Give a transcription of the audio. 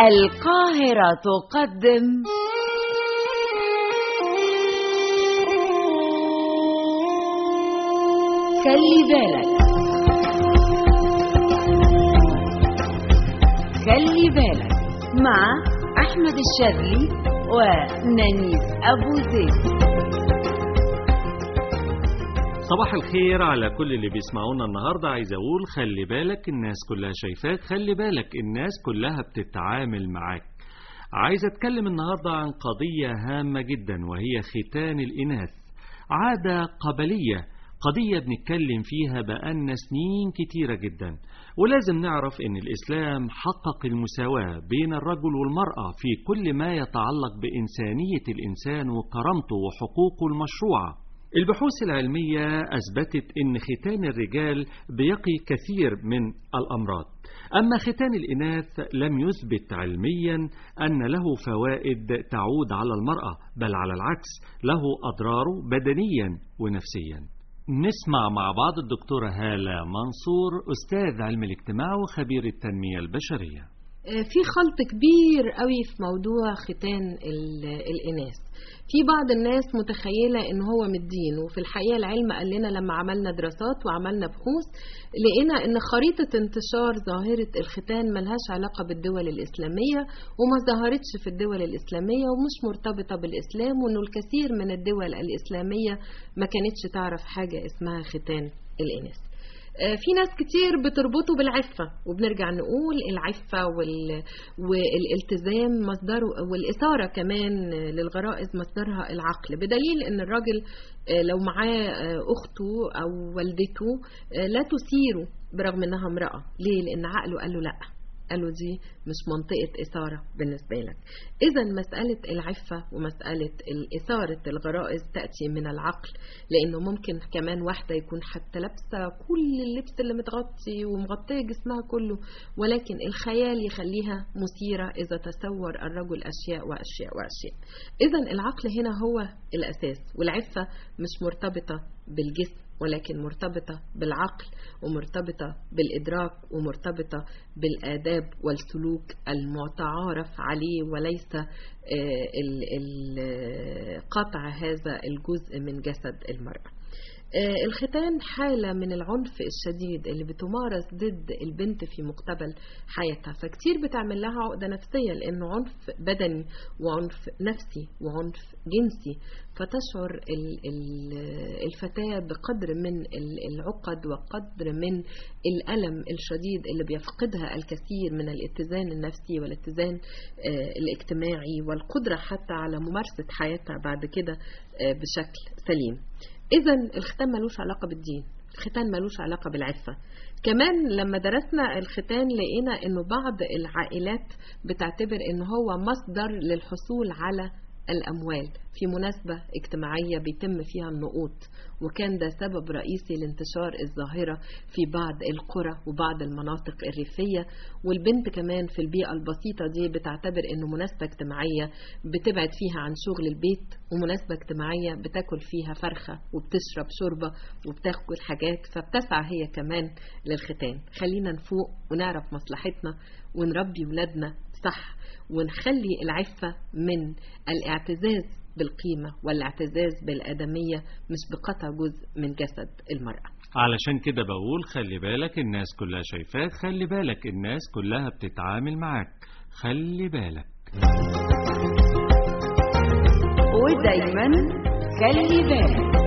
القاهرة تقدم خلي بالك خلي بالك مع أحمد الشاذلي ونانيس أبو زيد صباح الخير على كل اللي بيسمعونا النهارده عايز اقول خلي بالك الناس كلها شايفاك خلي بالك الناس كلها بتتعامل معاك عايز اتكلم النهارده عن قضيه هامه جدا وهي ختان الاناث عاده قبليه قضيه بنتكلم فيها بقالنا سنين كتيره جدا ولازم نعرف ان الاسلام حقق المساواه بين الرجل والمراه في كل ما يتعلق بانسانيه الانسان وكرامته وحقوقه المشروعه البحوث العلمية أثبتت أن ختان الرجال بيقي كثير من الأمراض أما ختان الإناث لم يثبت علميا أن له فوائد تعود على المرأة بل على العكس له أضراره بدنيا ونفسيا نسمع مع بعض الدكتورة هالة منصور أستاذ علم الاجتماع وخبير التنمية البشرية في خلط كبير قوي في موضوع ختان الإناث في بعض الناس متخيلة ان هو من الدين وفي الحقيقة العلم قال لنا لما عملنا دراسات وعملنا بحوث لقينا ان خريطة انتشار ظاهرة الختان ملهاش علاقة بالدول الإسلامية وما ظهرتش في الدول الإسلامية ومش مرتبطة بالإسلام وانه الكثير من الدول الإسلامية ما كانتش تعرف حاجة اسمها ختان الإناث في ناس كتير بتربطه بالعفة وبنرجع نقول العفة وال... والالتزام مصدره والإثارة كمان للغرائز مصدرها العقل بدليل ان الراجل لو معاه أخته أو والدته لا تثيره برغم انها امرأة ليه لان عقله قال له لأ قالوا دي مش منطقة إثارة بالنسبة لك إذا مسألة العفة ومسألة إثارة الغرائز تأتي من العقل لأنه ممكن كمان واحدة يكون حتى لابسة كل اللبس اللي متغطي ومغطية جسمها كله ولكن الخيال يخليها مثيرة إذا تصور الرجل أشياء وأشياء وأشياء إذا العقل هنا هو الأساس والعفة مش مرتبطة بالجسم ولكن مرتبطة بالعقل ومرتبطة بالإدراك ومرتبطة بالآداب والسلوك المتعارف عليه وليس قطع هذا الجزء من جسد المرأة الختان حالة من العنف الشديد اللي بتمارس ضد البنت في مقتبل حياتها فكتير بتعمل لها عقدة نفسية لأنه عنف بدني وعنف نفسي وعنف جنسي فتشعر الفتاة بقدر من العقد وقدر من الألم الشديد اللي بيفقدها الكثير من الاتزان النفسي والاتزان الاجتماعي والقدرة حتى على ممارسة حياتها بعد كده بشكل سليم إذا الختان ملوش علاقة بالدين الختان ملوش علاقة بالعفة كمان لما درسنا الختان لقينا انه بعض العائلات بتعتبر ان هو مصدر للحصول على الأموال في مناسبة اجتماعية بيتم فيها النقوط وكان ده سبب رئيسي لانتشار الظاهرة في بعض القرى وبعض المناطق الريفية والبنت كمان في البيئة البسيطة دي بتعتبر انه مناسبة اجتماعية بتبعد فيها عن شغل البيت ومناسبة اجتماعية بتاكل فيها فرخة وبتشرب شوربة وبتاكل حاجات فبتسعى هي كمان للختان خلينا نفوق ونعرف مصلحتنا ونربي ولادنا صح ونخلي العفة من الاعتزاز بالقيمة والاعتزاز بالآدمية مش بقطع جزء من جسد المرأة علشان كده بقول خلي بالك الناس كلها شايفاك خلي بالك الناس كلها بتتعامل معاك خلي بالك ودايما خلي بالك